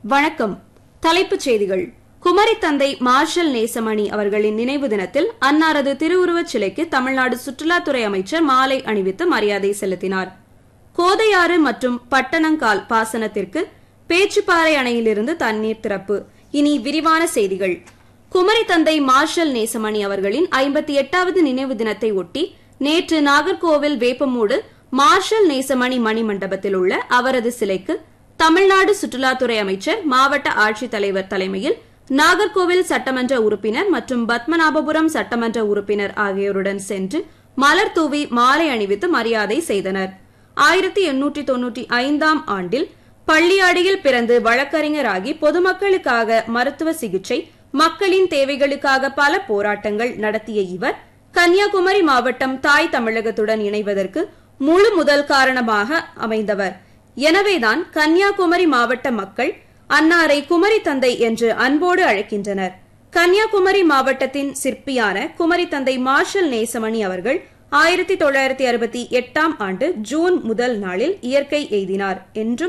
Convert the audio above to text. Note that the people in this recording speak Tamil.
வணக்கம் தலைப்புச் செய்திகள் குமரி தந்தை மார்ஷல் நேசமணி அவர்களின் நினைவு தினத்தில் அன்னாரது திருவுருவச் சிலைக்கு தமிழ்நாடு சுற்றுலாத்துறை அமைச்சர் மாலை அணிவித்து மரியாதை செலுத்தினார் கோதையாறு மற்றும் பட்டணங்கால் பாசனத்திற்கு பேச்சுப்பாறை அணையிலிருந்து தண்ணீர் திறப்பு இனி விரிவான செய்திகள் குமரி தந்தை மார்ஷல் நேசமணி அவர்களின் ஐம்பத்தி எட்டாவது நினைவு தினத்தை ஒட்டி நேற்று நாகர்கோவில் வேப்பமூடு மார்ஷல் நேசமணி மணிமண்டபத்தில் உள்ள அவரது சிலைக்கு தமிழ்நாடு சுற்றுலாத்துறை அமைச்சர் மாவட்ட ஆட்சித்தலைவர் தலைமையில் நாகர்கோவில் சட்டமன்ற உறுப்பினர் மற்றும் பத்மநாபபுரம் சட்டமன்ற உறுப்பினர் ஆகியோருடன் சென்று மலர் தூவி மாலை அணிவித்து மரியாதை செய்தனர் ஆயிரத்தி எண்ணூற்றி தொன்னூற்றி ஐந்தாம் ஆண்டில் பள்ளியாடியில் பிறந்து வழக்கறிஞராகி பொதுமக்களுக்காக மருத்துவ சிகிச்சை மக்களின் தேவைகளுக்காக பல போராட்டங்கள் நடத்திய இவர் கன்னியாகுமரி மாவட்டம் தாய் தமிழகத்துடன் இணைவதற்கு முழு முதல் காரணமாக அமைந்தவர் எனவேதான் கன்னியாகுமரி மாவட்ட மக்கள் அன்னாரை குமரி தந்தை என்று அன்போடு அழைக்கின்றனர் கன்னியாகுமரி மாவட்டத்தின் சிற்பியான குமரி தந்தை மார்ஷல் நேசமணி அவர்கள் ஆயிரத்தி தொள்ளாயிரத்தி அறுபத்தி எட்டாம் ஆண்டு ஜூன் முதல் நாளில் இயற்கை எய்தினார் என்றும்